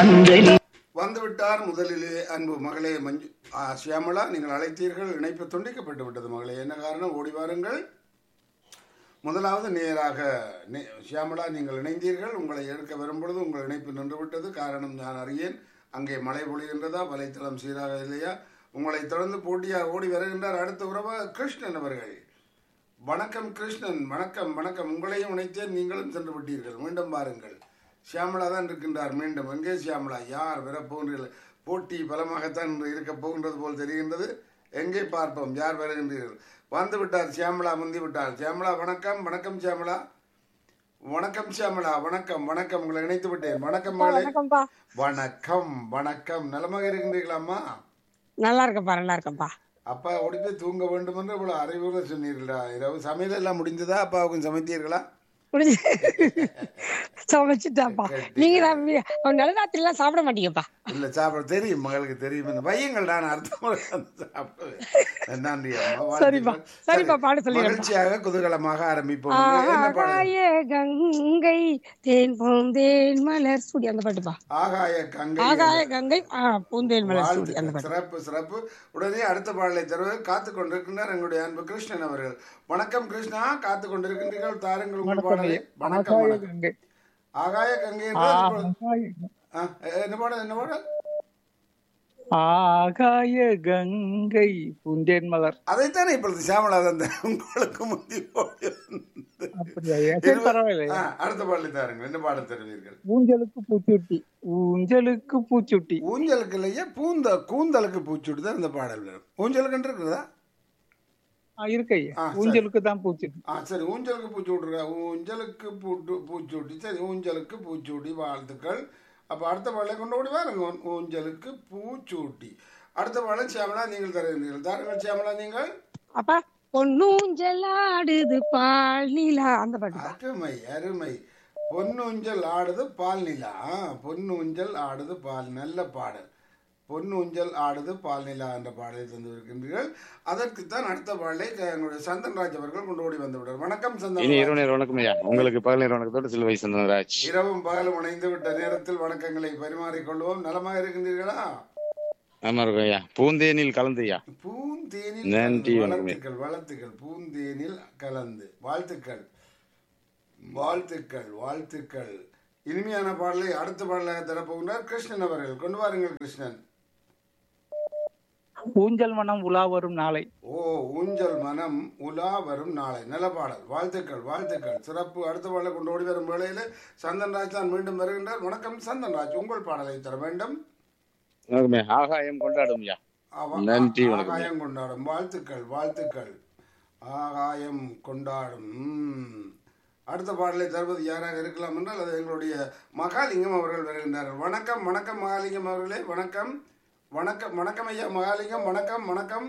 வந்துவிட்டார் முதலிலே அன்பு மகளே மஞ்சு ஆ, சியாமளா நீங்கள் அழைத்தீர்கள் இணைப்பு துண்டிக்கப்பட்டு விட்டது மகளே என்ன காரணம் ஓடி வாருங்கள் முதலாவது நேராக நே- சியாமளா நீங்கள் இணைந்தீர்கள் உங்களை எடுக்க வரும்பொழுது உங்கள் இணைப்பு நின்றுவிட்டது காரணம் நான் அறியேன் அங்கே மழை பொழிகின்றதா வலைத்தளம் சீராக இல்லையா உங்களை தொடர்ந்து போட்டியாக ஓடி வருகின்றார் அடுத்த உறவு கிருஷ்ணன் அவர்கள் வணக்கம் கிருஷ்ணன் வணக்கம் வணக்கம் உங்களையும் இணைத்தேன் நீங்களும் சென்று விட்டீர்கள் மீண்டும் பாருங்கள் சியாமளா தான் இருக்கின்றார் மீண்டும் எங்கே சியாமளா யார் வரப்போகிறீர்கள் போட்டி பலமாகத்தான் இன்று இருக்கப் போகின்றது போல் தெரிகின்றது எங்கே பார்ப்போம் யார் வருகின்றீர்கள் வந்து விட்டார் சியாமளா முந்தி விட்டார் சியாமளா வணக்கம் வணக்கம் சியாமளா வணக்கம் சியாமளா வணக்கம் வணக்கம் உங்களை இணைத்து விட்டேன் வணக்கம் மகளே வணக்கம்ப்பா வணக்கம் வணக்கம் நலமாக இருக்கின்றீர்களாம்மா நல்லா இருக்கேன்ப்பா நல்லா இருக்கேன்ப்பா அப்பா ஓடி போய் தூங்க வேண்டும் என்று இவ்வளவு அறிவுரை சொன்னீர்களா இரவு சமையல் எல்லாம் முடிந்ததா அப்பாவுக்கும் சமைத்தீர்களா முடிஞ்சு சமைச்சிட்டாப்பா நீங்க தான் வி- அவன் நடுராத்திரி எல்லாம் சாப்பிட மாட்டீங்கப்பா இல்ல சாப்பிட தெரியும் மகளுக்கு தெரியும் இந்த பையங்கள் நான் அடுத்த முறை வந்து சாப்பிடுவேன் நன்றி அம்மா வாழ்த்துக்கள். சரிப்பா. சரிப்பா, சரி, பாட சொல்லிடுறேன். மகிழ்ச்சியாக குதூகலமாக ஆரம்பிப்போம் என்ன பாடல் ஆகாய கங்கை தேன் பூந்தேன் மலர் சூடி அந்த பாட்டுப்பா ஆகாய கங்கை ஆகாய கங்கை ஆ, பூந்தேன் மலர் சூடி அந்த வாழ்த்துக்கள். பாட்டு சிறப்பு சிறப்பு உடனே அடுத்த பாடலை தருவது காத்து கொண்டிருக்கின்றார் எங்களுடைய அன்பு கிருஷ்ணன் அவர்கள் வணக்கம் கிருஷ்ணா காத்து கொண்டிருக்கின்றீர்கள் தாருங்கள் உங்கள் பாடலை வணக்கம் வணக்கம் ஆகாய கங்கை என்றால் இப்பொழுது- ஆ, என்ன பாடல் என்ன பாடல் ஆகாய கங்கை புந்தேன் மலர் அதைத்தானே இப்பொழுது சியாமலா தந்த உங்களுக்கு முந்தி போய் வந்தது. அப்படியா சரி பரவாயில்லை ஆ, அடுத்த பாடலை தாருங்கள் என்ன பாடல் தருவீர்கள் ஊஞ்சலுக்கு பூச்சுட்டி ஊஞ்சலுக்கு பூச்சுட்டி ஊஞ்சலுக்கு இல்லையா பூந்த கூந்தலுக்கு பூச்சுட்டு தான் இந்த பாடல் வரும் ஊஞ்சலுக்கு இருக்கிறதா ஆ, இருக்கு ஐயா ஆ, சரி. ஊஞ்சலுக்கு தான் பூச்சுட்டி ஆ சரி ஊஞ்சலுக்கு பூச்சி விட்ருக்கா ஊஞ்சலுக்கு பூட்டு பூச்சூட்டி சரி ஊஞ்சலுக்கு பூச்சூட்டி வாழ்த்துக்கள் அப்போ அடுத்த பாடலை கொண்டு ஓடி வாருங்க ஊ- ஊஞ்சலுக்கு பூச்சூட்டி அடுத்த பாடல் சியாமலா நீங்கள் தருகிறீர்கள் தாருங்கள் சியாமலா நீங்கள் அப்பா பொன்னூஞ்சலாடுது பால் நிலா அந்த பாட்டு அருமை அருமை பொன்னூஞ்சல் ஆடுது பால் நிலா ஆ, பொன்னூஞ்சல் ஆடுது பால் நல்ல பாடல் பொன்னூஞ்சல் ஆடுது பால் நிலா என்ற பாடலை தந்து இருக்கின்றீர்கள் அதற்குத்தான் அடுத்த பாடலை க- எங்களுடைய சந்தன்ராஜ் அவர்கள் கொண்டு ஓடி வந்து விட்டார் வணக்கம் இனி சந்தன் இரவு நேர வணக்கம் ஐயா உங்களுக்கு பகல் நேர வணக்கத்தோடு சிலுவை சந்தனராஜ் இரவும் பகலும் இணைந்து விட்ட நேரத்தில் வணக்கங்களை பரிமாறிக்கொள்வோம் நலமாக இருக்கின்றீர்களா ஆமா இருக்கும் ஐயா பூந்தேனில் கலந்து ஐயா பூந்தேனில் நன்றி, கலந்து. வணக்கம். வாழ்த்துக்கள் வாழ்த்துக்கள் பூந்தேனில் கலந்து வாழ்த்துக்கள் வாழ்த்துக்கள் வாழ்த்துக்கள் இனிமையான பாடலை அடுத்த பாடலாக தரப்போகின்றார் கிருஷ்ணன் அவர்கள் கொண்டு வாருங்கள் கிருஷ்ணன் ஊஞ்சல் மனம் உலா வரும் நாளை ஓ ஊஞ்சல் மனம் உலா வரும் நாளை நல்ல பாடல் வாழ்த்துக்கள் வாழ்த்துக்கள் சிறப்பு அடுத்த பாடலை கொண்டு ஓடி வரும் வேளையில் சந்தன்ராஜ் தான் மீண்டும் வருகின்றார் வணக்கம் சந்தன்ராஜ் உங்கள் பாடலை தர வேண்டும் வணக்கம் ஐயா. ஆகாயம் கொண்டாடும் ஐயா அவ- நன்றி, வணக்கம். ஆகாயம் கொண்டாடும் வாழ்த்துக்கள் வாழ்த்துக்கள் ஆகாயம் கொண்டாடும் ம். அடுத்த பாடலை தருவது யாராக இருக்கலாம் என்றால் அது எங்களுடைய மகாலிங்கம் அவர்கள் வருகின்றார்கள் வணக்கம் வணக்கம் மகாலிங்கம் அவர்களே வணக்கம் வணக்கம் வணக்கம் ஐயா மகாலிங்கம் வணக்கம் வணக்கம்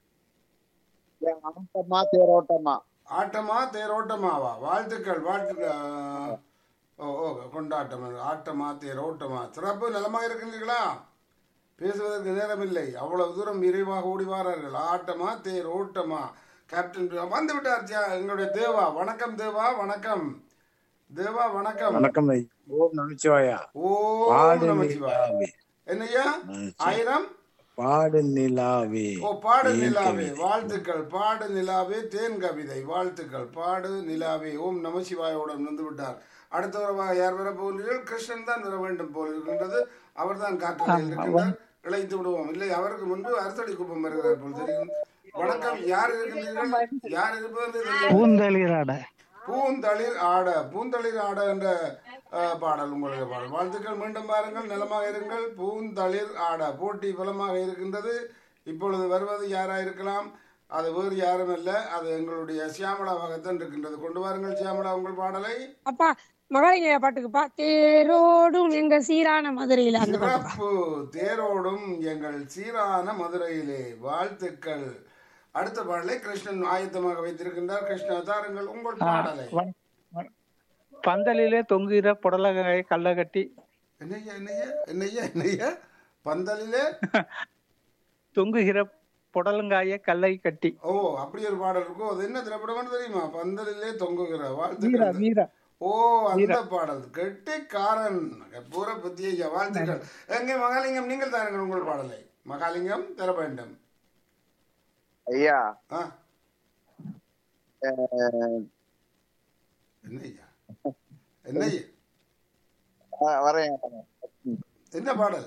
ஆட்டமா தேரோட்டமா ஆட்டமா தேரோட்டமாவா வாழ்த்துக்கள் வாழ்த்துக்கள் ஆ, ஓ ஓ கொண்டாட்டம் ஆட்டமா தேரோட்டமா சிறப்பு நலமாக இருக்கின்றீர்களா பேசுவதற்கு நேரமில்லை அவ்வளவு தூரம் விரைவாக ஓடி வாரார்கள் ஆட்டமா தேர் ஓட்டமா கேப்டன் பி- வந்து விட்டார் ஜா- எங்களுடைய தேவா வணக்கம் தேவா வணக்கம் தேவா வணக்கம் வணக்கம் ஐயா. ஓம் நமச்சிவாயா ஓ பாடு நமச்சிவாய நிலாவே என்னய்யா ஆயிரம் பாடு நிலாவே ஓ பாடு தேன் நிலாவே கவிதை. வாழ்த்துக்கள் பாடு நிலாவே தேன் கவிதை வாழ்த்துக்கள் பாடு நிலாவே ஓம் நமசிவாயோடன் வந்து விட்டார் அடுத்த உறவாக யார் வர போகிறீர்கள் கிருஷ்ணன் தான் வர வேண்டும் போல் இருக்கின்றது அவர் தான் காற்றில் இருக்கின்றார் இழைத்து விடுவோம் இல்லை அவருக்கு முன்பு அரசடி குப்பம் வருகிறார் போல் தெரியும் வணக்கம் யார் இருக்கின்றீர்கள் யார் இருப்பது என்று தெரியவில்லை. பூந்தளிராட பூந்தளிர் ஆட பூந்தளிர் ஆட என்ற அஹ், பாடல் உங்களுடைய பாடல் வாழ்த்துக்கள் மீண்டும் பாருங்கள் நலமாக இருங்கள் பூந்தளிர் ஆட போட்டி பலமாக இருக்கின்றது இப்பொழுது வருவது யாரா இருக்கலாம் அது வேறு யாரும் அல்ல அது எங்களுடைய சியாமலாவாகத்தான் இருக்கின்றது கொண்டு வாருங்கள் சியாமலா உங்கள் பாடலை அப்பா மகாலிங்க பாட்டுக்குப்பா தேரோடும் எங்க சீரான மதுரையில அந்த பாட்டுப்பா சிறப்பு தேரோடும் எங்கள் சீரான மதுரையிலே வாழ்த்துக்கள் அடுத்த பாடலை கிருஷ்ணன் ஆயத்தமாக வைத்திருக்கின்றார் கிருஷ்ணா தாருங்கள் உங்கள் பாடலை வண- வண- பந்தலிலே தொங்குகிற புடலகாயை கல்ல கட்டி என்னய்யா என்னய்யா என்னய்யா என்னய்யா பந்தலிலே தொங்குகிற புடலங்காய கல்லை கட்டி ஓ அப்படி ஒரு பாடல் இருக்கும் அது என்ன திரைப்படம்னு தெரியுமா பந்தலிலே தொங்குகிற வீரா வாழ்த்துக்கள் வீரா ஓ அந்த பாடல் கெட்டிக்காரன் பூர பத்திய ஐயா வாழ்த்துக்கள் எங்கே மகாலிங்கம் நீங்கள் தாருங்கள் உங்கள் பாடலை மகாலிங்கம் தர வேண்டும் ஐயா ஆ அஹ், என்ன ஐயா என்ன ஐயா அஹ், வரேன் என்ன பாடல்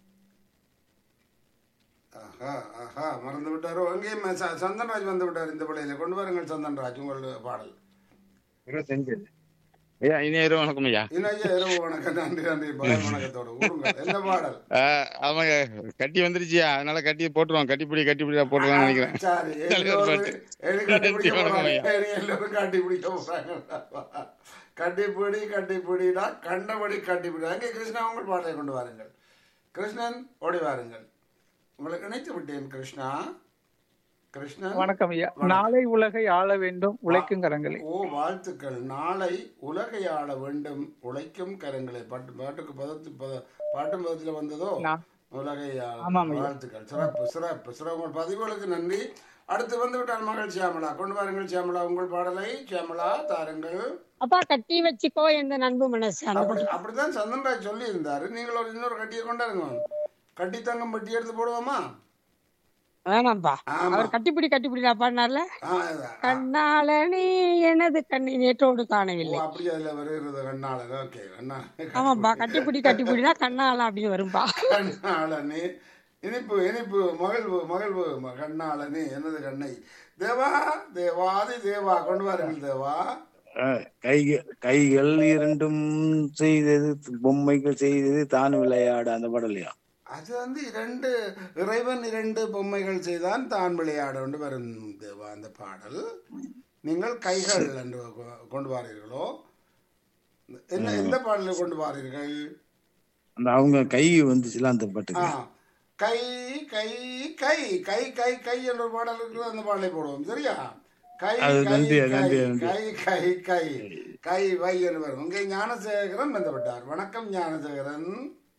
ஆஹா ஆஹா மறந்து விட்டாரோ அங்கேயும் ச- சந்தன்ராஜ் வந்து விட்டார் இந்த பிள்ளையில கொண்டு வாருங்கள் சந்தன்ராஜ் உங்கள் பாடல் இருபத்தஞ்சு ஐயா இனிய இரவு வணக்கம் ஐயா இன்னும் ஐயா இரவு வணக்கம் நன்றி நன்றி பகல் வணக்கத்தோடு கூறுங்கள் என்ன பாடல் அஹ், ஆமாங்க கட்டி வந்துருச்சியா அதனால கட்டி போட்டுருவோம் கட்டிப்பிடி கட்டிப்பிடி போட்டுருவான்னு நினைக்கிறேன் சரி தலைவர் எல்லோரும் பாட்டு. எலி கட்டி பிடிக்க நன்றி, போறாங்க வணக்கம் எலி எல்லோரும் கட்டி பிடிக்க போறாங்க கட்டிப்பிடி கட்டிப்பிடிடா கண்டபடி கட்டிப்பிடி அங்கே கிருஷ்ணா உங்கள் பாடலை கொண்டு வாருங்கள் கிருஷ்ணன் ஓடி வாருங்கள் உங்களுக்கு இணைத்து விட்டேன் கிருஷ்ணா கிருஷ்ணன் வணக்கம் ஐயா நாளை உலகை ஆள வேண்டும் உழைக்கும் கரங்களை ஓ வாழ்த்துக்கள் நாளை உலகை ஆள வேண்டும் உழைக்கும் கரங்களை பாட்டு பாட்டுக்கு பதத்து பத பாட்டு பதத்தில் வந்ததோ நான்- உலகை ஆள ஆமாம் ஐயா. வாழ்த்துக்கள் சிறப்பு சிறப்பு சிறப்பு உங்கள் பதிவுகளுக்கு நன்றி அடுத்து வந்து விட்டார் மகள் சியாமலா கொண்டு வாருங்கள் சியாமலா உங்கள் பாடலை சியாமலா தாருங்கள் அப்பா கட்டி வச்சுக்கோ எந்த நண்பு மனசு அந்த அப்படி பாட்டு அப்படிதான் சந்தன்ராஜ் சொல்லி இருந்தாரு நீங்கள் ஒரு இன்னொரு கட்டியை கொண்டாருங்க கட்டி தங்கம் பட்டி எடுத்து போடுவோமா வேணாம்ப்பா ஆமா. அவர் கட்டிப்பிடி கட்டிப்பிடிடா பாடினார்ல ஆ, அதான். கண்ணாளனே எனது கண்ணை நேற்றோடு ஓ காணவில்லை அப்படி அதுல வருகிறது கண்ணாளன் ஓகே கண்ணாளன் ஆமாப்பா கட்டிப்பிடி கட்டிப்பிடினா கண்ணாளன் அப்படின்னு வரும்பா கண்ணாளனே இனிப்பு இனிப்பு மகிழ்வு மகிழ்வு ம- கண்ணாளனே எனது கண்ணை தேவா தேவாதி தேவா கொண்டு வாருங்கள் தேவா அஹ், கைகள் கைகள் இரண்டும் செய்தது பொம்மைகள் செய்தது தான் விளையாட அந்த பாடலையா அது வந்து இரண்டு இறைவன் இரண்டு பொம்மைகள் செய்தான் தான் விளையாட கொண்டு வரும் தேவா அந்த பாடல் நீங்கள் கைகள் என்று கொ- கொண்டு வாரீர்களோ என்ன எந்த பாடலை கொண்டு வாரீர்கள் அந்த அவங்க கை வந்துச்சுல அந்த ஆ, பாட்டுக்கு கை கை கை கை கை கை என்ற ஒரு பாடல் இருக்குது அந்த பாடலை போடுவோம் சரியா கை அது கை நன்றி, கை, நன்றி, நன்றி. கை கை கை கை வை என்று வரும் இங்கே ஞானசேகரன் வந்துவிட்டார் வணக்கம் ஞானசேகரன்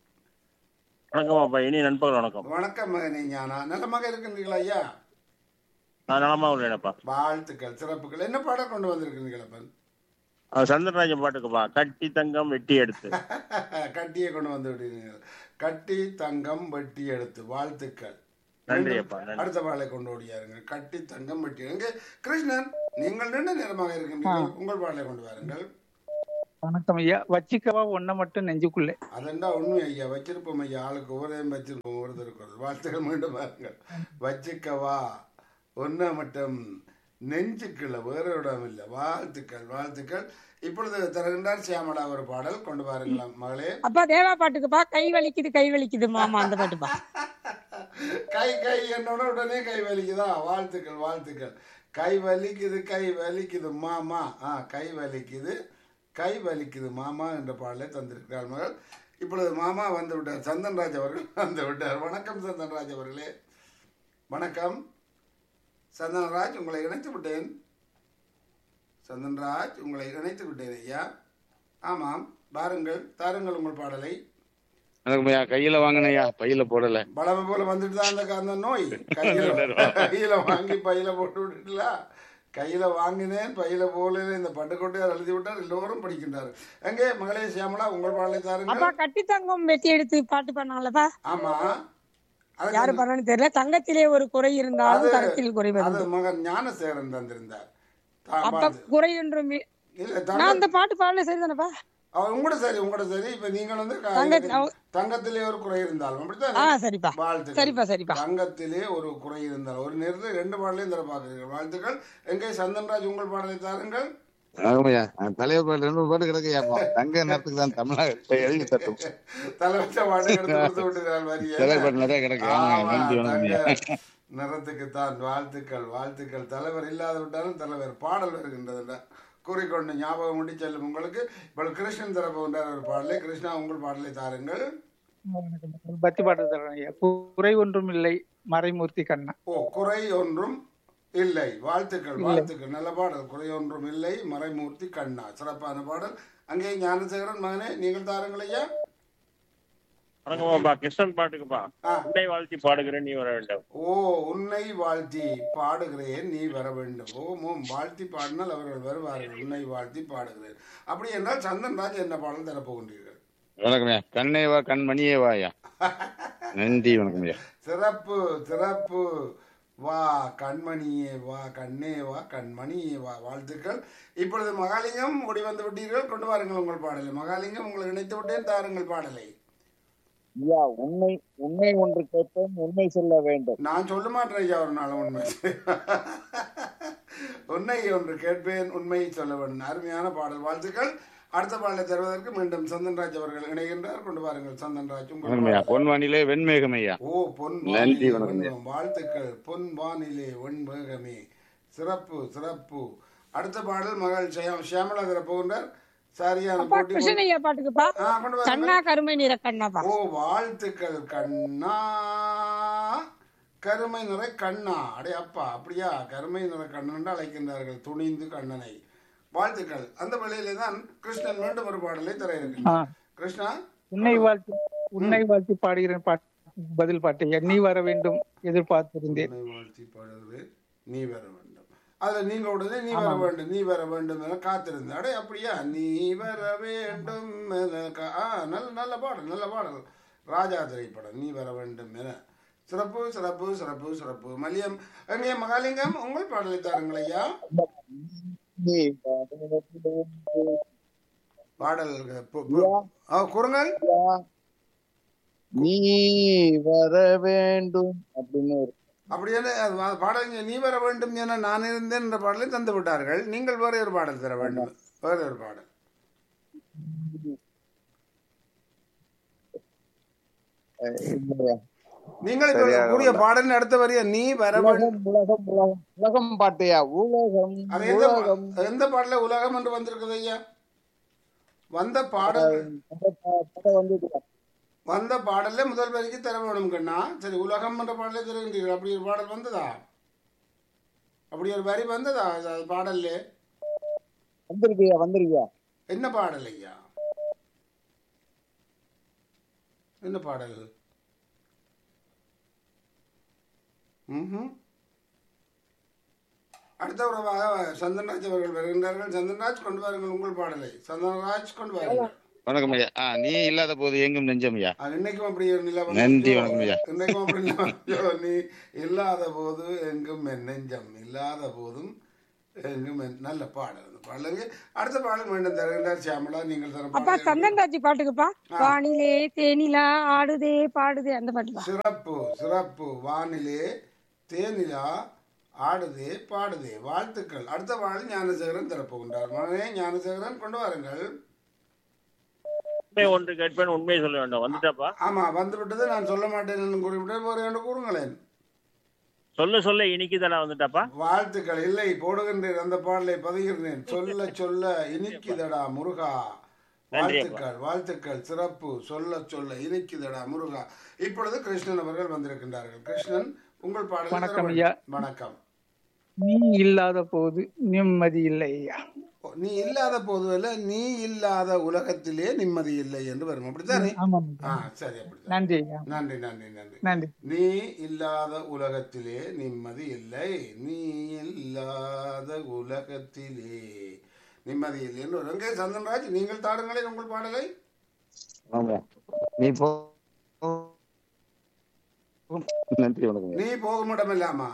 வணக்கம் அப்பா இனி நண்பர்கள் வணக்கம் வணக்கம் மகனே ஞானா நலமாக இருக்கின்றீங்களா ஐயா நான் நலமா உள்ளேனப்பா வாழ்த்துக்கள் சிறப்புகள் என்ன பாடம் கொண்டு வந்திருக்கிறீர்கள் அப்பன் அஹ் சந்திரராஜன் பாட்டுக்குப்பா கட்டி தங்கம் வெட்டி எடுத்து கட்டியை கொண்டு வந்து விட்டீர்கள் கட்டி தங்கம் வெட்டி எடுத்து வாழ்த்துக்கள் நன்றி மீண்டும் அப்பா, நன்றி. அடுத்த பாடலை கொண்டு ஓடியாருங்க கட்டி தங்கம் வெட்டி எங்கே கிருஷ்ணன் நீங்கள் நீண்ட நேரமாக இருக்கின்றீர்கள் உங்கள் பாடலை கொண்டு வாருங்கள் வணக்கம் ஐயா வச்சிக்கவா ஒன்ன மட்டும் நெஞ்சுக்குள்ளே அதெண்டா உண்மை ஐயா வச்சிருப்போம் ஐயா ஆளுக்கு ஒவ்வொரையும் வச்சிருப்போம் ஒருத்தருக்கு வாழ்த்துக்கள் மீண்டும் பாருங்கள் வச்சிக்கவா ஒன்றை மட்டும் நெஞ்சுக்குள்ள வேற இடம் இல்லை வாழ்த்துக்கள் வாழ்த்துக்கள் இப்பொழுது தருகின்றார் சியாமலா ஒரு பாடல் கொண்டு வாருங்களாம் மகளே அப்பா தேவா பாட்டுக்குப்பா கை வலிக்குது கை வலிக்குது மாமா அந்த பாட்டுப்பா கை கை என்னோட உடனே கை வலிக்குதா வாழ்த்துக்கள் வாழ்த்துக்கள் கை வலிக்குது கை வலிக்குது மாமா ஆ கை வலிக்குது கை வலிக்குது மாமா என்ற பாடலை தந்திருக்கிறார் மகள் இப்பொழுது மாமா வந்து விட்டார் சந்தன்ராஜ் அவர்கள் வந்து விட்டார் வணக்கம் சந்தன்ராஜ் அவர்களே வணக்கம் சந்தன்ராஜ் உங்களை இணைத்து விட்டேன் சந்தன்ராஜ் உங்களை இணைத்து விட்டேன் ஐயா ஆமாம் பாருங்கள் தாருங்கள் உங்கள் பாடலை வணக்கம் ஐயா கையில வாங்கினையா பையில போடல பழமை போல வந்துட்டு தான் அந்த அந்த நோய் கையில கையில வாங்கி பையில போட்டு விட்டுல கையில வாங்கினேன் பையில போல இந்த பட்டுக்கோட்டையார் எழுதி விட்டார் எல்லோரும் படிக்கின்றார் எங்கே மகளே சியாமலா உங்கள் பாடலை அப்பா தாருங்கள் கட்டி தங்கம் வெட்டி எடுத்து பாட்டு பண்ணாங்களப்பா ஆமா அது யாரு பண்ணான்னு தெரியல தங்கத்திலே ஒரு குறை இருந்தாலும் தரத்தில் குறை அது வரும் மகன் ஞானசேகரன் தந்திருந்தார் தா- அப்ப பாடு. குறை ஒன்றும் இ- இல்ல நான் தங்க அந்த பாட்டு பாடல சரிதானப்பா அவ- உங்களோட சரி உங்களோட சரி இப்ப நீங்கள் வந்து க- தங்க- அவ- தங்கத்திலே ஒரு குறை இருந்தாலும் ஆ அப்படித்தான் சரிப்பா வாழ்த்துக்கள் சரிப்பா சரிப்பா தங்கத்திலே ஒரு குறை இருந்தால் ஒரு நேரத்தில் ரெண்டு பாடலையும் தர பார்க்கிறீர்கள் வாழ்த்துக்கள் எங்கே சந்தன்ராஜ் உங்கள் பாடலை தாருங்கள் வணக்கம் ஐயா தலைவர் பாட்டு ரெண்டு பாட்டு கிடக்கையா தங்க நேரத்துக்கு தான் தமிழக எழுதி தட்டும் தலைவச்ச பாட்டை எடுத்து கொடுத்து விட்டுகிறார் வரிய தலைவர் பாட்டு நிறைய கிடக்கு ஆமாங்க ஆமா, நன்றி வணக்கம் ஐயா தங்க நிறத்துக்குத்தான் வாழ்த்துக்கள் வாழ்த்துக்கள் தலைவர் இல்லாத விட்டாலும் தலைவர் பாடல் வருகின்றது கூறிக்கொண்டு ஞாபகம் முடி செல்லும் உங்களுக்கு இப்போ கிருஷ்ணன் தரப்பு கொண்டார் ஒரு பாடலை கிருஷ்ணா உங்கள் பாடலை தாருங்கள் பத்தி பாட்டு தரேன் ஐயா குறை ஒன்றும் இல்லை மறைமூர்த்தி கண்ணா ஓ குறை ஒன்றும் இல்லை வாழ்த்துக்கள் வாழ்த்துக்கள் நல்ல பாடல் குறை ஒன்றும் இல்லை மறைமூர்த்தி கண்ணா சிறப்பான பாடல் அங்கே ஞானசேகரன் மகனே நீங்கள் தாருங்கள் ஐயா வணக்கம்ப்பா கிருஷ்ணன் பாட்டுக்குப்பா ஆ. உன்னை வாழ்த்தி பாடுகிறேன் நீ வர வேண்டும் ஓ உன்னை வாழ்த்தி பாடுகிறேன் நீ வர வேண்டும் ஓ மோம் வாழ்த்தி பாடினால் அவர்கள் வருவார்கள் உன்னை வாழ்த்தி பாடுகிறேன் அப்படி என்றால் சந்தன் ராஜ் என்ன பாடல் தரப்போகின்றீர்கள் வணக்கம் ஐயா கண்ணே வா கண்மணியே வா ஐயா நன்றி வணக்கம் ஐயா சிறப்பு சிறப்பு வா கண்மணியே வா கண்ணே வா கண்மணியே வா வாழ்த்துக்கள் இப்பொழுது மகாலிங்கம் ஓடி வந்து விட்டீர்கள் கொண்டு வாருங்கள் உங்கள் பாடலை மகாலிங்கம் உங்களை இணைத்து விட்டேன் தாருங்கள் பாடலை ஐயா உண்மை உண்மை ஒன்று கேட்பேன் உண்மை சொல்ல வேண்டும் நான் சொல்ல மாட்டேன் ஐயா ஒரு நாள் உண்மை உன்னை ஒன்று கேட்பேன் உண்மையை சொல்ல வேண்டும் அருமையான பாடல் வாழ்த்துக்கள் அடுத்த பாடலை தருவதற்கு மீண்டும் சந்தன்ராஜ் அவர்கள் இணைகின்றார் கொண்டு வாருங்கள் சந்தன்ராஜ் உங்கள் வணக்கம் ஐயா பாடலை. பொன்வானிலே வெண்மேகம் ஐயா ஓ பொன் நன்றி, வானிலே வணக்கம். வெண்மம். வாழ்த்துக்கள் பொன் வானிலே வெண்மேகமே சிறப்பு சிறப்பு அடுத்த பாடல் மகள் ஷியா- ஷியாமளா தர போகின்றார் சரியான அப்பா போட்டி கிருஷ்ணன் ஐயா பாட்டுக்குப்பா ஆ, கொண்டு கண்ணா வாருங்கள் கருமை நிற கண்ணாப்பா ஓ வாழ்த்துக்கள் கண்ணா கருமை நிற கண்ணா அடே அப்பா அப்படியா கருமை நிற கண்ணன் என்று அழைக்கின்றார்கள் துணிந்து கண்ணனை வாழ்த்துக்கள் அந்த வேளையிலே தான் கிருஷ்ணன் மீண்டும் ஒரு பாடலை தர ஆ, இருக்கின்றார் கிருஷ்ணா உன்னை வாழ்த்தி உன்னை வாழ்த்தி பாடுகிறேன் பாட்டு பதில் பாட்டு ஐயா நீ வர வேண்டும் எதிர்பார்த்திருந்தேன் உன்னை வாழ்த்தி பாடுகிறேன் நீ வர வேண்டும் அதுல நீங்க உடனே நீ வர வேண்டும் நீ வர வேண்டும் என காத்திருந்த அடே அப்படியா நீ வர வேண்டும் என கா- ஆ, நல்ல நல்ல பாடல் நல்ல பாடல் ராஜா திரைப்படம் நீ வர வேண்டும் என சிறப்பு சிறப்பு சிறப்பு சிறப்பு மலியம் எங்கே மகாலிங்கம் உங்கள் பாடலை தாருங்கள் ஐயா நீ வர வேண்டும். பாடல் பு- பு- ஆ, கூறுங்கள் ஐயா, நீ வர வேண்டும் அப்படின்னு ஒரு அப்படியே பாடல் நீ வர வேண்டும் என நான் இருந்தேன் என்ற பாடலை தந்து விட்டார்கள் நீங்கள் வேற ஒரு பாடல் தர வேண்டும் வேற ஒரு பாடல் அஹ், இல்லையா. நீங்கள் இப்ப சரியாக கூறிய பாடலின் அடுத்த வரிய நீ வர வேண்டும் உலகம் உலகம் உலகம் உலகம் பாட்டையா உலகம் அது எந்த பா- உலகம் எந்த பாடல உலகம் என்று வந்திருக்குது ஐயா வந்த பாடல் அந்த பா- படம் வந்து வந்த பாடல்ல முதல் வரிக்கு தர வேணும் கண்ணா சரி உலகம் என்ற பாடலை தருகின்றீர்கள் அப்படி ஒரு பாடல் வந்ததா அப்படி ஒரு வரி வந்ததா அது- அது பாடல்ல வந்திருக்கியா வந்திருக்கியா என்ன பாடல் ஐயா என்ன பாடல் ம்ஹும். அடுத்த உறவாக சந்தன்ராஜ் அவர்கள் வருகின்றார்கள் சந்தன்ராஜ் கொண்டு வாருங்கள் உங்கள் பாடலை சந்தன்ராஜ் கொண்டு வாருங்கள் வணக்கம் ஐயா ஆ நீ இல்லாத போது எங்கும் நெஞ்சம் ஐயா அது இன்னைக்கும் அப்படி ஒரு நிலை வந்து- நன்றி, வணக்கம் ஐயா. இன்னைக்கும் அப்படி நிலை வந்து, நீ இல்லாத போது எங்கும் என் நெஞ்சம் இல்லாத போதும் எங்கும் என் நல்ல பாடல் அந்த பாடலுக்கு அடுத்த பாடல் மீண்டும் தருகின்றார் சியாமலா நீங்கள் தர அப்பா பாடல் சந்தன் ராஜ் பாட்டுக்குப்பா வானிலே தேனிலா ஆடுதே பாடுதே அந்த பாட்டுப்பா சிறப்பு சிறப்பு வானிலே தேனிலா ஆடுதே பாடுதே வாழ்த்துக்கள் அடுத்த பாடல் ஞானசேகரன் தரப்போகின்றார் மகனே ஞானசேகரன் கொண்டு வாருங்கள் உண்மை ஒன்று கேட்பேன் உண்மையை சொல்ல வேண்டும் வந்துட்டாப்பா ஆமா வந்து விட்டது நான் சொல்ல மாட்டேன் என்று கூறிவிட்டேன் ஒரு ரெண்டு கூறுங்களேன் சொல்ல சொல்ல இனிக்குதானா வந்துட்டாப்பா வாழ்த்துக்கள் இல்லை போடுகின்றேன் அந்த பாடலை பதிகின்றேன் சொல்ல சொல்ல இனிக்குதடா முருகா வாழ்த்துக்கள் வாழ்த்துக்கள் சிறப்பு சொல்ல சொல்ல இனிக்குதடா முருகா இப்பொழுது கிருஷ்ணன் அவர்கள் வந்திருக்கின்றார்கள் கிருஷ்ணன் உங்கள் பாடல் வணக்கம் ஐயா. வணக்கம் நீ இல்லாத போது நிம்மதி இல்லை ஐயா ஓ, நீ இல்லாத போதுவல்ல நீ இல்லாத உலகத்திலே நிம்மதி இல்லை என்று வரும் அப்படித்தானே ஆமாம் ஆ சரி அப்படித்தான் நன்றி ஐயா நன்றி நன்றி நன்றி நன்றி நீ இல்லாத உலகத்திலே நிம்மதி இல்லை நீ இல்லாத உலகத்திலே நிம்மதி இல்லை என்று வரும். எங்கே சந்தன்ராஜ் நீங்கள் தாடுங்களே உங்கள் பாடலை ஆமா நீ போ நன்றி வணக்கம் ஐயா. நீ போகும் இடமில்லாமா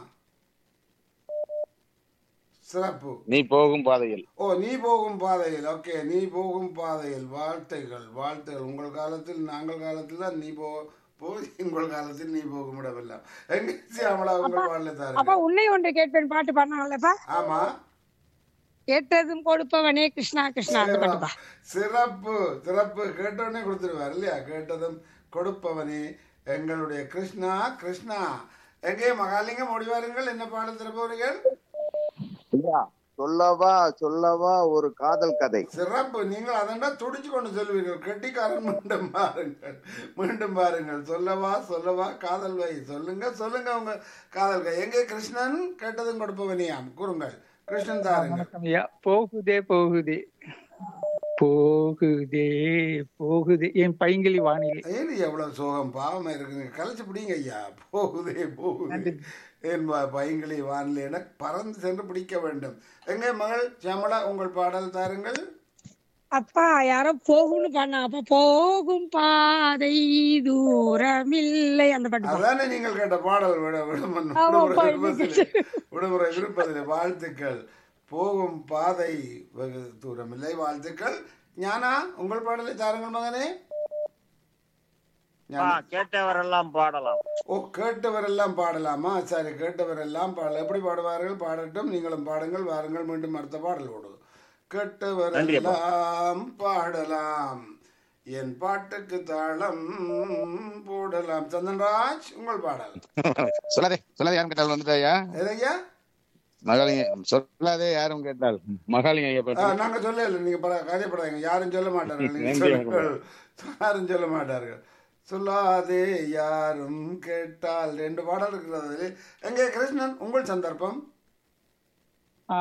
சிறப்பு நீ போகும் பாதையில் ஓ நீ போகும் பாதையில் ஓகே நீ போகும் பாதையில் வாழ்த்துகள் வாழ்த்துகள் உங்கள் காலத்தில் நாங்கள் காலத்தில் தான் நீ போ போய் உங்கள் காலத்தில் நீ போகும் இடமெல்லாம் எங்க சியாமலா உங்கள் பாடலை அப்பா தாருங்க உன்னை ஒன்று கேட்பேன் பாட்டு பாடினாங்கல்லப்பா ஆமா கேட்டதும் கொடுப்பவனே கிருஷ்ணா கிருஷ்ணா அந்த பாட்டுப்பா சிறப்பு சிறப்பு கேட்டவனே கொடுத்துருவார் இல்லையா கேட்டதும் கொடுப்பவனே எங்களுடைய கிருஷ்ணா கிருஷ்ணா எங்கே மகாலிங்கம் ஓடி வாருங்கள் என்ன பாடல் திறப்பவர்கள் ஐயா சொல்லவா சொல்லவா ஒரு காதல் கதை சிறப்பு நீங்கள் அதண்டா துடிச்சு கொண்டு சொல்வீர்கள் கெட்டிக்காரன் மீண்டும் பாருங்கள் மீண்டும் பாருங்கள் சொல்லவா சொல்லவா காதல் வை சொல்லுங்க சொல்லுங்க உங்க காதல் கை எங்கே கிருஷ்ணன் கேட்டதும் கொடுப்பவனியாம் கூறுங்கள் கிருஷ்ணன் தாருங்கள் வணக்கம் ஐயா போகுதே போகுதே போகுதே போகுதே என் பைங்கிலி வானிலை ஏன் எவ்வளவு சோகம் பாவமா இருக்குங்க கலைச்சு பிடிங்க ஐயா போகுதே போகுதே நன்றி. என் ப- பைங்கிளி வானிலை என பறந்து சென்று பிடிக்க வேண்டும் எங்கே மகள் சியாமளா உங்கள் பாடல் தாருங்கள் அப்பா யாரோ போகும்னு பண்ணா அப்ப போகும் பாதை தூரமில்லை அந்த பாட்டு பா. அதானே நீங்கள் கேட்ட பாடல் விட விடுமன் ஆமாப்பா, விடுமுறை இன்னைக்கு விருப்பத்திலே- விடுமுறை விருப்பத்திலே வாழ்த்துக்கள் போகும் பாதை வெகு தூரமில்லை வாழ்த்துக்கள் ஞானா உங்கள் பாடலை தாருங்கள் மகனே பா கேட்டவரெல்லாம் பாடலாம் ஓ கேட்டவரெல்லாம் பாடலாமா சரி கேட்டவரெல்லாம் பாடல எப்படி பாடுவார்கள் பாடட்டும் நீங்களும் பாடுங்கள் வாருங்கள் மீண்டும் அடுத்த பாடலோடு கேட்டவரெல்லாம் பாடலாம் என் பாட்டுக்கு தாளம் போடலாம் சந்தன்ராஜ் உங்கள் பாடல் சொல்லாதே சொல்லாதே யாரும் கேட்டால் வந்துட்டாயா எதையா மகாலிங்க சொல்லாதே யாரும் கேட்டால் மகாலிங்க ஐயா ஆ, பாட்டு நாங்க சொல்லல நீங்க பர- கதைப்படாதீங்க யாரும் சொல்ல மாட்டார்கள் நீங்க நன்றி. சொல்லுங்கள். யாரும் சொல்ல மாட்டார்கள் சொல்லாதே யாரும் கேட்டால் ரெண்டு பாடல் இருக்கிறது எங்கே கிருஷ்ணன் உங்கள் சந்தர்ப்பம் ஆ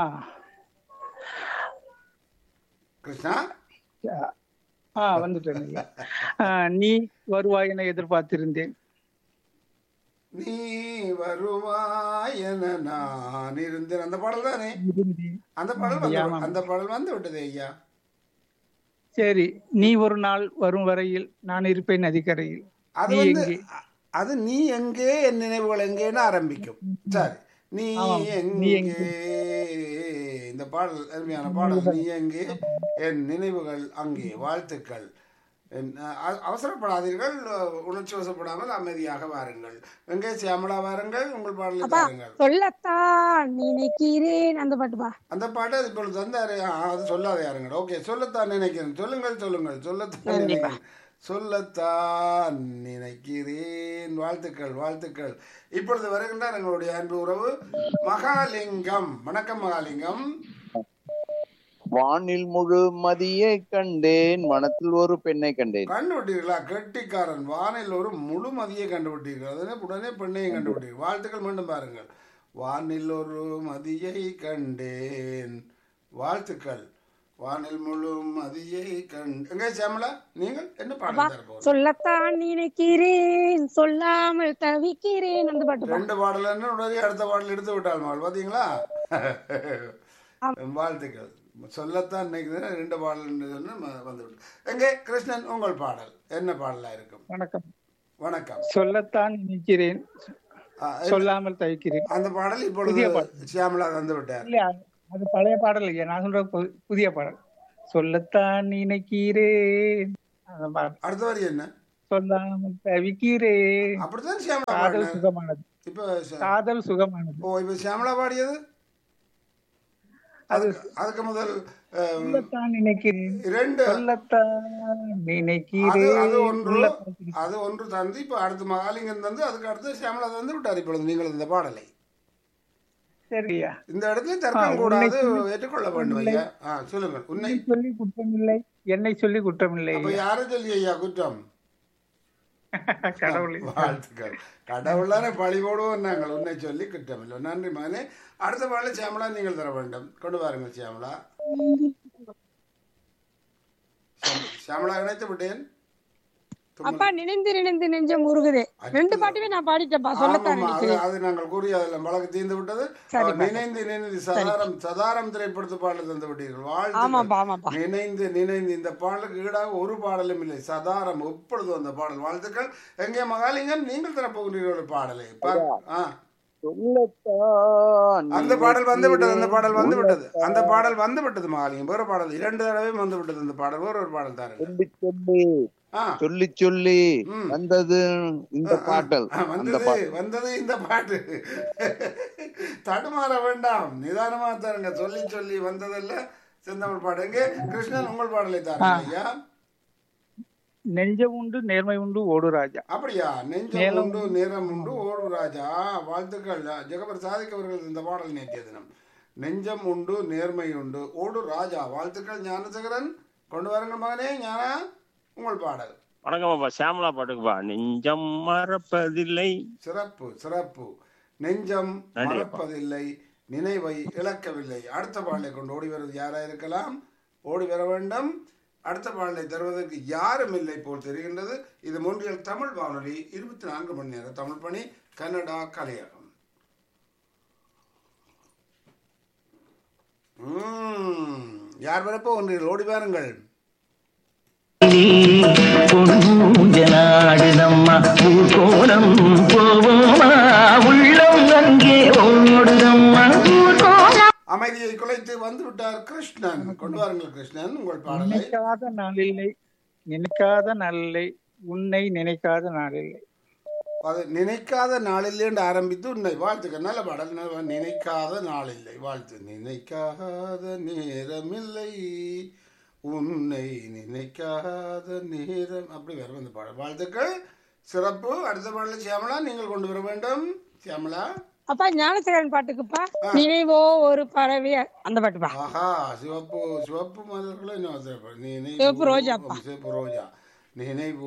கிருஷ்ணா ஆ வந்துட்டேன் ஐயா. ஆ, நீ வருவாய் என எதிர்பார்த்திருந்தேன் நீ வருவாய் என நான் இருந்தேன் அந்த பாடல் தானே இருந்தேன் அந்த பாடல் வந்து ஆமாம். அந்த பாடல் வந்து விட்டது ஐயா சரி நீ ஒரு நாள் வரும் வரையில் நான் இருப்பேன் நதிக்கரையில் அது நீ வந்து எங்கே? அ- அது நீ எங்கே என் நினைவுகள் எங்கேன்னு ஆரம்பிக்கும் சரி நீ ஆமாம். நீ எங்கே இந்த பாடல் அருமையான பாடல் நீ எங்கே என் நினைவுகள் அங்கே வாழ்த்துக்கள் என், அ- அவசரப்படாதீர்கள் உணர்ச்சி வசப்படாமல் அமைதியாக வாருங்கள் எங்கே சியாமலா வாருங்கள் உங்கள் பாடலை அப்பா தாருங்கள் சொல்லத்தான் நினைக்கிறேன் அந்த பாட்டு பா அந்த பாட்டை அது இப்பொழுது தந்தாரு ஆ, அது சொல்லாத யாருங்க ஓகே சொல்லத்தான் நினைக்கிறேன் சொல்லுங்கள் சொல்லுங்கள் சொல்லத்தான் நன்றிப்பா. நினைக்கிறேன் சொல்லத்தான் நினைக்கிறேன் வாழ்த்துக்கள் வாழ்த்துக்கள் இப்பொழுது வருகின்றார் எங்களுடைய அன்பு உறவு மகாலிங்கம் வணக்கம் மகாலிங்கம் வானில் முழு மதியை கண்டேன் மனத்தில் ஒரு பெண்ணை கண்டேன் கண்டுபிட்டீர்களா கெட்டிக்காரன் வானில் ஒரு முழுமதியை கண்டுபிட்டீர்கள் அதனே உடனே பெண்ணையும் கண்டுபிட்டீர்கள் வாழ்த்துக்கள் மீண்டும் பாருங்கள் வானில் ஒரு மதியை கண்டேன் வாழ்த்துக்கள் வானில் முழு மதியை கண்டு எங்கே சாமலா நீங்கள் என்ன அப்பா பாடல் தரப்போகிறீர்கள்? சொல்லத்தான் நினைக்கிறேன் சொல்லாமல் தவிக்கிறேன் அந்த பாட்டு பா. ரெண்டு பாடல் உடனே அடுத்த பாடல் எடுத்து விட்டாள் மகள் பாத்தீங்களா வாழ்த்துக்கள் சொல்லத்தான் நினைக்கிறேன் ரெண்டு பாடல் சொன்னு ம- வந்து விட்டு எங்கே கிருஷ்ணன் உங்கள் பாடல் என்ன பாடலா இருக்கும் வணக்கம் வணக்கம் சொல்லத்தான் நினைக்கிறேன் ஆ, சொல்லாமல் தவிக்கிறேன் அந்த பாடல் இப்பொழுது புதிய பாடல். சியாமலா தந்து விட்டார் இல்ல அது பழைய பாடல் இல்லையா நான் சொல்ற பு- புதிய பாடல் சொல்லத்தான் நினைக்கிறேன் அந்த பாடல். அடுத்த வரி என்ன சொல்லாமல் தவிக்கிறேன் அப்படித்தான் சியாமலா காதல் பாடினார் சுகமானது இப்ப ச- காதல் சுகமானது ஓ இப்ப சியாமலா பாடியது அது அதுக்கு- அதுக்கு முதல் அஹ், சொல்லத்தான் நினைக்கிறேன் இரண்டு சொல்லத்தான் அது நினைக்கிறேன் அது ஒன்று உள்ளத்தான் அது ஒன்று தந்து இப்ப அடுத்து மகாலிங்கம் தந்து அதுக்கு அடுத்து சியாமலா தந்து விட்டார் இப்பொழுது நீங்கள் இந்த பாடலை சரியா இந்த இடத்துல தர்க்கம் ஆ, கூடாது உன்னை ஏற்றுக்கொள்ள வேண்டும் ஐயா ஆ சொல்லுங்கள் உன்னை என்னை சொல்லி குற்றமில்லை என்னை சொல்லி குற்றமில்லை அப்ப யாரை சொல்லி ஐயா குற்றம் கடவுளை வாழ்த்துக்கள் கடவுளான பழி போடுவோம் நாங்கள் உன்னை சொல்லி குற்றமில்லை நன்றி மகனே அடுத்த பாடல சியாமலா நீங்கள் தர வேண்டும் கொண்டு வாருங்கள் சியாமலா சியாம- சியாமலா இணைத்து விட்டேன் அப்பா நினைந்து நினைந்து நெஞ்சம் உருகுதே ரெண்டு பாட்டுமே நான் பாடிட்டேன்ப்பா சொல்லத்தான் ஆமாம்மா, அது நினைக்கிறேன் அது நாங்கள் கூறிய அதில் வழக்கு தீர்ந்து விட்டது சரிப்பா. அவர் நினைந்து நினைந்து சதாரம் சதாரம் திரைப்படத்து பாடல் தந்து விட்டீர்கள் ஆமாப்பா வாழ்த்துக்கள் ஆமாப்பா நினைந்து நினைந்து இந்த பாடலுக்கு ஈடாக ஒரு பாடலும் இல்லை சதாரம் எப்பொழுது அந்த பாடல் வாழ்த்துக்கள் எங்கே மகாலிங்கம் நீங்கள் தரப்போகிறீர்கள் ஒரு பாடலை பார்- ஆ சொல்லத்தான் அந்த பாடல் வந்து விட்டது அந்த பாடல் வந்து விட்டது உள்ளத்தான் அந்த பாடல் வந்து விட்டது மகாலிங்கம் வேற பாடல் இரண்டு தடவையும் வந்து விட்டது அந்த பாடல் வேற ஒரு பாடல் தாருங்க சொல்லி சொல்லி ஆ சொல்லி சொல்லி ம். வந்தது இந்த பாடல் ஆ, அந்த வந்தது பாடல் வந்தது இந்த பாட்டு தடுமாற வேண்டாம் நிதானமா தாருங்க சொல்லி சொல்லி வந்ததல்ல செந்தமிழ் பாட்டு எங்கே கிருஷ்ணன் உங்கள் பாடலை தாருங்க ஐயா நெஞ்சம் உண்டு நேர்மை உண்டு ஓடு ராஜா அப்படியா நெஞ்சம் மேலும் உண்டு நேரம் உண்டு ஓடு ராஜா வாழ்த்துக்கள் ஜெகபர் சாதிக் அவர்கள் இந்த பாடல் நேற்றைய தினம் நெஞ்சம் உண்டு நேர்மை உண்டு ஓடு ராஜா வாழ்த்துக்கள் ஞானசேகரன் கொண்டு வாருங்கள் மகனே ஞானா உங்கள் பாடல் வணக்கம் அப்பா சியாமலா பாட்டுக்குப்பா நெஞ்சம் மறப்பதில்லை சிறப்பு சிறப்பு நெஞ்சம் நன்றி அப்பா. மறப்பதில்லை நினைவை இழக்கவில்லை அடுத்த பாடலை கொண்டு ஓடி வருவது யாரா இருக்கலாம் ஓடி வர வேண்டும் அடுத்த பாடலை தருவதற்கு யாரும் இல்லை போல் தெரிகின்றது இது மூன்றியல் தமிழ் வானொலி இருபத்தி நான்கு மணி நேர தமிழ் பணி கன்னடா கலையகம் ம், யார் வரப்போ ஒன்றில் ஓடி பாருங்கள் பொன்னூஞ்சலாடுதம்மா ஊர்கோலம் போவோமா உள்ளம் அங்கே ஓடுதம்மா ஊர்கோலம் அமைதியை குலைத்து வந்து விட்டார் கிருஷ்ணன் கொண்டு வாருங்கள் கிருஷ்ணன் உங்கள் பாடலை நினைக்காத நாளில்லை நினைக்காத நாளில்லை உன்னை நினைக்காத நாளில்லை அது நினைக்காத நாளில்லை ஆரம்பித்து உன்னை வாழ்த்துக்க நல்ல பாடல் நல்ல பாடல். நினைக்காத நாளில்லை வாழ்த்து நினைக்காத நேரமில்லை உன்னை நினைக்காத நேரம் அப்படி வரும் அந்த பாடல் வாழ்த்துக்கள் சிறப்பு அடுத்த பாடல் சியாமலா நீங்கள் கொண்டு வர வேண்டும் சியாமலா அப்பா ஞானசேகரன் பாட்டுக்குப்பா நினைவோ ஒரு பறவை அந்த பாட்டுப்பா ஆஹா சிவப்பு சிவப்பு மலர்களும் இன்னும் சிறப்பு. நினைவோ- சிவப்பு ரோஜாப்பா. சிவப்பு ரோஜா நினைவோ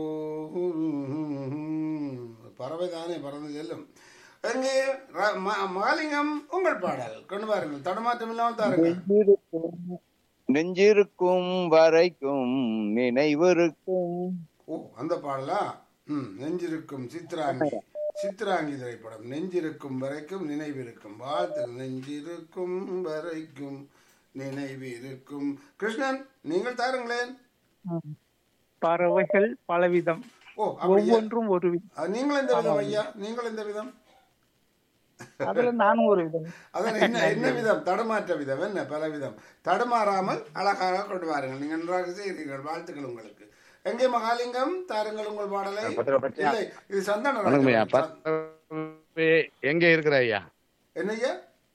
பறவை தானே பறந்து செல்லும் அங்கே ர- ம- மகாலிங்கம் உங்கள் பாடல் கொண்டு பாருங்கள் தடுமாற்றம் இல்லாமல் தாருங்கள் நெஞ்சிருக்கும் நெஞ்சிருக்கும் வரைக்கும் நினைவிருக்கும் ஓ அந்த பாடலா ம் நெஞ்சிருக்கும் சித்ராங்கி சித்ராங்கி திரைப்படம் நெஞ்சிருக்கும் வரைக்கும் நினைவிருக்கும் வாழ்த்து நெஞ்சிருக்கும் வரைக்கும் நினைவிருக்கும் கிருஷ்ணன் நீங்கள் தாருங்களேன் பறவைகள் பலவிதம் ஓ அப்படியா ஒவ்வொன்றும் ஒரு விதம் அது நீங்கள் எந்த விதம் ஐயா நீங்கள் எந்த விதம் அதுல நானும் ஒரு விதம் அதான் என்ன என்ன விதம் தடுமாற்ற விதம் என்ன பல விதம் தடுமாறாமல் அழகாக கொண்டு வாருங்கள் நீங்கள் நன்றாக செய்கிறீர்கள் வாழ்த்துக்கள் உங்களுக்கு எங்கே மகாலிங்கம் தாருங்கள் உங்கள் பாடலை இல்லை இது சந்தான வணக்கம் ஐயா ராஜா. பறவை எங்க இருக்கிற ஐயா என்னய்யா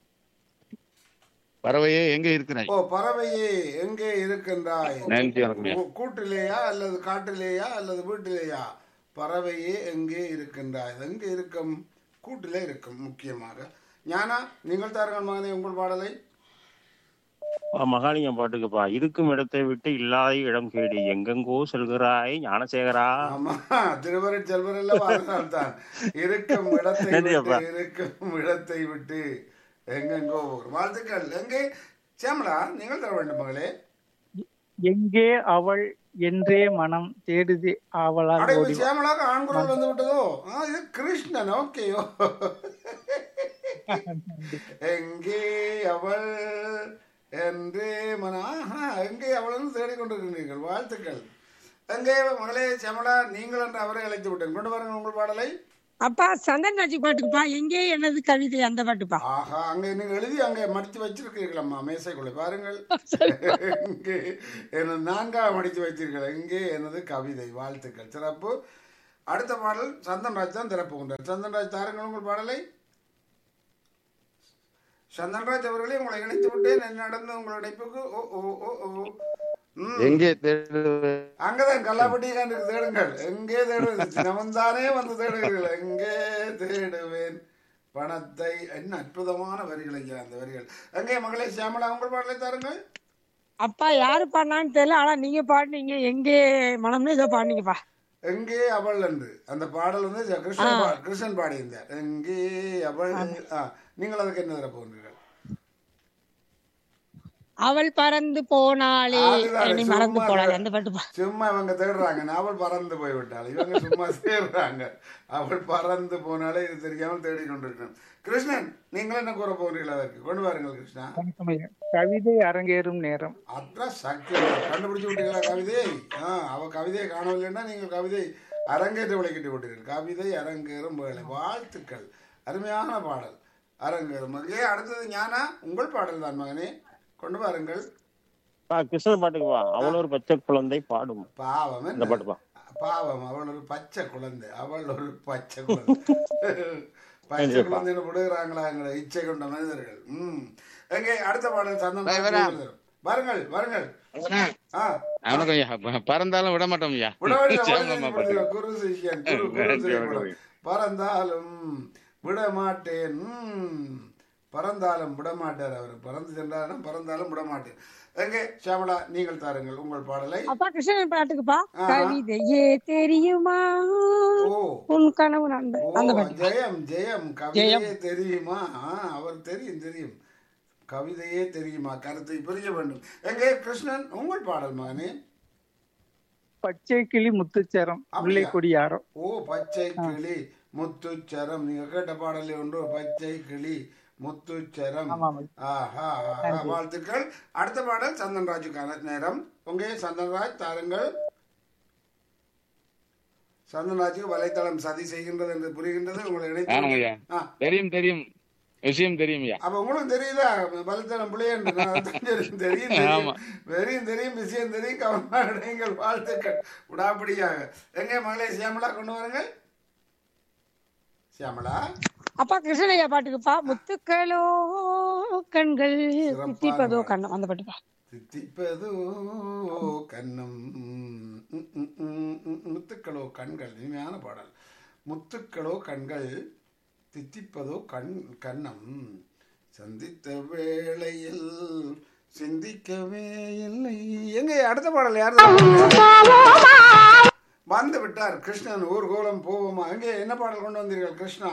பறவையே எங்க இருக்கிறாய் ஓ பறவையே எங்கே இருக்கின்றாய் நன்றி வணக்கம் ஐயா கூ- கூட்டிலேயா அல்லது காட்டிலேயா அல்லது வீட்டிலேயா பறவையே எங்கே இருக்கின்றாய் அது எங்கே இருக்கும் கூட்டிலே இருக்கும் முக்கியமாக ஞானா நீங்கள் தாருங்கள் மகனே உங்கள் பாடலை பா, மகாலிங்கம் பாட்டுக்குப்பா இருக்கும் இடத்தை விட்டு இல்லாத இடம் கேடி எங்கெங்கோ செல்கிறாய் ஞானசேகரா ஆமா திருவருட் செல்வர் எல்லாம் அதனால் தான் இருக்கும் இடத்தை நன்றி விட்டு அப்பா. இருக்கும் இடத்தை விட்டு எங்கெங்கோ ஒரு வாழ்த்துக்கள் எங்கே சேமலா நீங்கள் தர வேண்டும் மகளே எங்கே அவள் என்றே மனம் தேடுது ஆவலால் அடே ஓடி வா. சேமலாக ஆண் குரல் வந்து விட்டதோ ஆ இது கிருஷ்ணன் ஓகேயோ எங்கே அவள் என்றே மன ஆஹா எங்கே அவள் தேடிக்கொண்டிருக்கிறீர்கள் வாழ்த்துக்கள் எங்கே மகளே சேமலா நீங்கள் என்று அவரை அழைத்து விட்டேன் கொண்டு வாருங்கள் உங்கள் பாடலை அப்பா சந்தன் ராஜி பாட்டுக்குப்பா எங்கே எனது கவிதை அந்த பாட்டுப்பா ஆஹா அங்க நீங்க எழுதி அங்க மடித்து வச்சிருக்கீர்களம்மா மேசைக்குள்ள பாருங்கள் இங்கே எனது நான்காக மடித்து வைத்தீர்கள் இங்கே எனது கவிதை வாழ்த்துக்கள் சிறப்பு அடுத்த பாடல் சந்தன்ராஜ் தான் திறப்புகின்றார் சந்தன்ராஜ் தாருங்கள் உங்கள் பாடலை சந்தன்ராஜ் அவர்களே உங்களை இணைத்து விட்டேன் என்ன நடந்த உங்கள் இணைப்புக்கு ஓ ஓ ஓ ஓ ம். எங்கே தேடுவேன் அங்கதான் கல்லாப்பட்டிக்காண்டு தேடுங்கள் எங்கே தேடுவது சினவன்தானே வந்து தேடுகிறீர்கள் எங்கே தேடுவேன் பணத்தை என்ன அற்புதமான வரிகள் ஐயா அந்த வரிகள் எங்கே மகளே சியாமலா உங்கள் பாடலை தாருங்கள் அப்பா யாரு பாடினான்னு தெரியல ஆனா நீங்க பாடுனீங்க எங்கே மனம்னு ஏதோ பாடுனீங்கப்பா எங்கே அவள் என்று அந்த பாடல் வந்து கிருஷ்ணன் பா- கிருஷ்ணன் பாடியிருந்தார் எங்கே அவள் ஆ, நீங்கள் அதுக்கு என்ன தர போகிறீர்கள் அவள் பறந்து போனாளே அதுதான், என்னை மறந்து சும்மா போனாளே அது- அந்த பாட்டுப்பா சும்மா இவங்க தேடுறாங்க அவள் பறந்து போய்விட்டாள் இவங்க சும்மா தேடுறாங்க அவள் பறந்து போனாலே இது தெரியாமல் தேடி கொண்டிருக்கணும் கிருஷ்ணன் நீங்கள் என்ன கூற போகிறீர்கள் அதற்கு கொண்டு வாருங்கள் கிருஷ்ணா வணக்கம் ஐயா. கவிதை அரங்கேறும் நேரம் அത്ര சக்தி கண்டுபிடிச்சு விட்டீங்களா கவிதை ஆ அவ கவிதையை காணவில்லைன்னா நீங்கள் கவிதை அரங்கேற்ற விளக்கிட்டு விட்டீர்கள் கவிதை அரங்கேறும் வேலை வாழ்த்துக்கள் அருமையான பாடல் அரங்கேறும் ஏ அடுத்தது ஞானா உங்கள் பாடல் தான் மகனே கொண்டு வாருங்கள் பா, கிருஷ்ணன் பாட்டுக்குப்பா அவள் ஒரு பச்சை குழந்தை பாடும் பாவம் இந்த என்ன? பாட்டுப்பா பாவம் அவள் ஒரு பச்சை குழந்தை அவள் ஒரு பச்சை குழந்தை பச்சை குழந்தைன்னு விடுகிறாங்களா எங்களை இச்சை கொண்ட மனிதர்கள் ம் எங்கே அடுத்த பாடல் சந்தன் டேய், வரேன். வாருங்கள் வாருங்கள் ஆ வணக்கம் ஐயா ப- பறந்தாலும் விட மாட்டோம் ஐயா விடவில்லை, சிவமாமா விடவில்லை, பாட்டு குரு சிஷ்யன், குரு, குரு நன்றி, சிஷ்யன். வணக்கம். பறந்தாலும் விட மாட்டேன் ம். பறந்தாலும் விட மாட்டார் அவர் பறந்து சென்றாலும் பறந்தாலும் விட மாட்டேன் எங்கே ஷியாமளா நீங்கள் தாருங்கள் உங்கள் பாடலை அப்பா கிருஷ்ணன் பாட்டுக்குப்பா ஆஹா. கவிதையே தெரியுமா ஓ உன் கனவு அந்த ஓ அந்த பாட்டு ஜெயம் ஜெயம் கவிதையே தெரியுமா ஆ, அவர் தெரியும் தெரியும் கவிதையே தெரியுமா கருத்தை புரிய வேண்டும் எங்கே கிருஷ்ணன் உங்கள் பாடல் மகனே பச்சை கிளி முத்துச்சரம் முல்லை அப்படியா? கொடியாரம் ஓ பச்சை கிளி முத்துச்சரம் நீங்க கேட்ட பாடலே ஒன்று பச்சை கிளி முத்துச்சரம் ஆமாம் ஆஹா ஆஹா. வாழ்த்துக்கள் அடுத்த பாடல் சந்தன்ராஜுக்கான நேரம் உங்க சந்தன்ராஜ் தாருங்கள் சந்தன்ராஜுக்கு வலைத்தளம் சதி செய்கின்றது என்று புரிகின்றது உங்களை ஆமாங்க இணைத்து ஐயா ஆ, தெரியும் தெரியும் விஷயம் தெரியும் ஐயா அப்ப உங்களுக்கு தெரியுதா வலைத்தளம் பிள்ளையன்று நான் தான் தெரியும் தெரியும் ஆமா. தெரியும் வெறியும் தெரியும் விஷயம் தெரியும் கவனங்கள் வாழ்த்துக்கள் விடாப்பிடியாக எங்க மகளே சியாமலா கொண்டு வாருங்க சியாமலா அப்பா கிருஷ்ணய்யா பாட்டுக்குப்பா முத்துக்களோ கண்கள் சிறப்பான தித்திப்பதோ பாடல். கண்ணம் அந்த பாட்டுப்பா தித்திப்பதோ கண்ணம் ம், ம், ம், ம், ம், முத்துக்களோ கண்கள் இனிமையான பாடல் முத்துக்களோ கண்கள் தித்திப்பதோ கண் கண்ணம் சந்தித்த வேளையில் சிந்திக்கவே இல்லை எங்க அடுத்த பாடல் யார் வந்து விட்டார் கிருஷ்ணன் ஊர்கோலம் போவோமா எங்கே என்ன பாடல் கொண்டு வந்தீர்கள் கிருஷ்ணா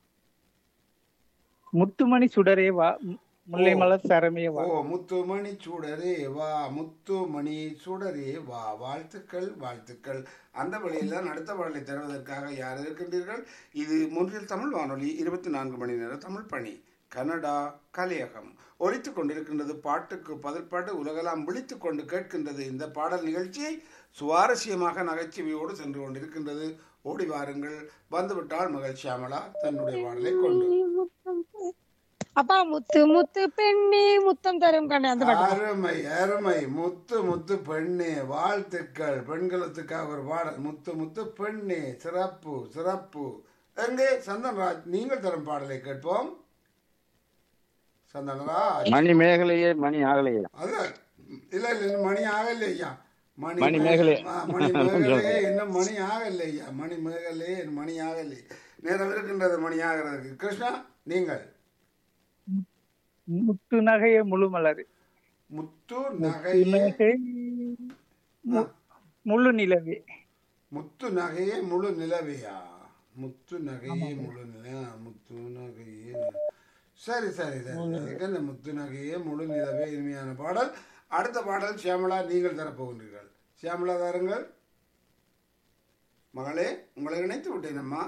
முத்துமணி சுடரே வா மு- முல்லை மலர் சரமே வா ஓ முத்துமணி சுடரே வா முத்துமணி சுடரே வா வாழ்த்துக்கள் வாழ்த்துக்கள் அந்த வழியில் தான் அடுத்த பாடலை தருவதற்காக யார் இருக்கின்றீர்கள் இது மூன்றில் தமிழ் வானொலி இருபத்தி நான்கு மணி நேர தமிழ் பணி கனடா கலையகம் ஒலித்துக் கொண்டிருக்கின்றது பாட்டுக்கு பதில் பாட்டு உலகெல்லாம் விழித்துக் கொண்டு கேட்கின்றது இந்த பாடல் நிகழ்ச்சியை சுவாரஸ்யமாக நகைச்சுவையோடு சென்று கொண்டிருக்கின்றது ஓடி வாருங்கள் வந்துவிட்டால் மகள் சியாமலா தன்னுடைய பாடலை கொண்டு அப்பா முத்து முத்து பெண்ணே முத்தம் தரும் கண்ணே அந்த பாட்டு அருமை அருமை முத்து முத்து பெண்ணே வாழ்த்துக்கள் பெண்களுக்காக ஒரு பாடல் முத்து முத்து பெண்ணே சிறப்பு சிறப்பு எங்கே சந்தன்ராஜ் நீங்கள் தரும் பாடலை கேட்போம் சந்தன்ராஜ் மணி மேகலையே மணி ஆகலையே அது இல்ல இல்ல இன்னும் மணி ஆகல ஐயா மணி மணி மேகலை. ஆ, மணி மேகலே இன்னும் மணி ஆகல ஐயா மணி மேகலே மணி ஆகலை நேரம் இருக்கின்றது மணி ஆகிறதுக்கு கிருஷ்ணா நீங்கள் முத்து நகைய முழு மலர் முத்து நகையே நகை மு- முழு நிலவே முத்து நகையே முழு நிலவையா முத்து நகையே முழு நில முத்து நகையே நி- சரி சரி சரி அதுக்கு அந்த முத்து நகையே முழு நிலவே இனிமையான பாடல் அடுத்த பாடல் சியாமலா நீங்கள் தரப்போகின்றீர்கள் சியாமலா தாருங்கள் மகளே உங்களை இணைத்து விட்டேன் அம்மா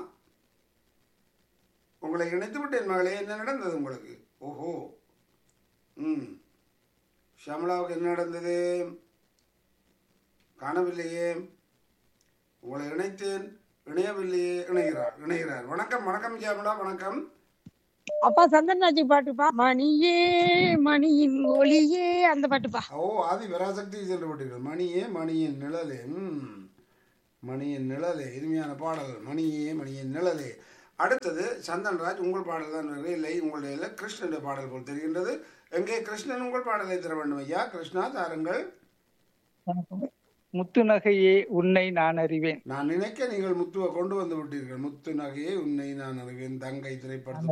உங்களை இணைத்து விட்டேன் மகளே என்ன நடந்தது உங்களுக்கு ஓஹோ ம் ஷியாமளாவுக்கு என்ன நடந்தது காணவில்லையே உங்களை இணைத்தேன் இணையவில்லையே இணைகிறார் இணைகிறார் வணக்கம் வணக்கம் ஷியாமளா வணக்கம் அப்பா சந்தன்ராஜி பாட்டுப்பா மணியே மணியின் ஒளியே அந்த பாட்டுப்பா ஓ ஆதி வராசக்தி சென்று விட்டீர்கள் மணியே மணியின் நிழலே ம் மணியின் நிழலே இனிமையான பாடல் மணியே மணியின் நிழலே அடுத்தது சந்தன்ராஜ் உங்கள் பாடல் தான் வருகிறது. இல்லை உங்களுடைய இல்லை கிருஷ்ணனுடைய பாடல் போல் தெரிகின்றது எங்கே கிருஷ்ணன் உங்கள் பாடலை தர வேண்டும் ஐயா கிருஷ்ணா தாருங்கள் முத்து நகையே உன்னை நான் அறிவேன் நான் நினைக்க நீங்கள் முத்துவை கொண்டு வந்து விட்டீர்கள் முத்து நகையை உன்னை நான் அறிவேன் தங்கை திரைப்படத்தில்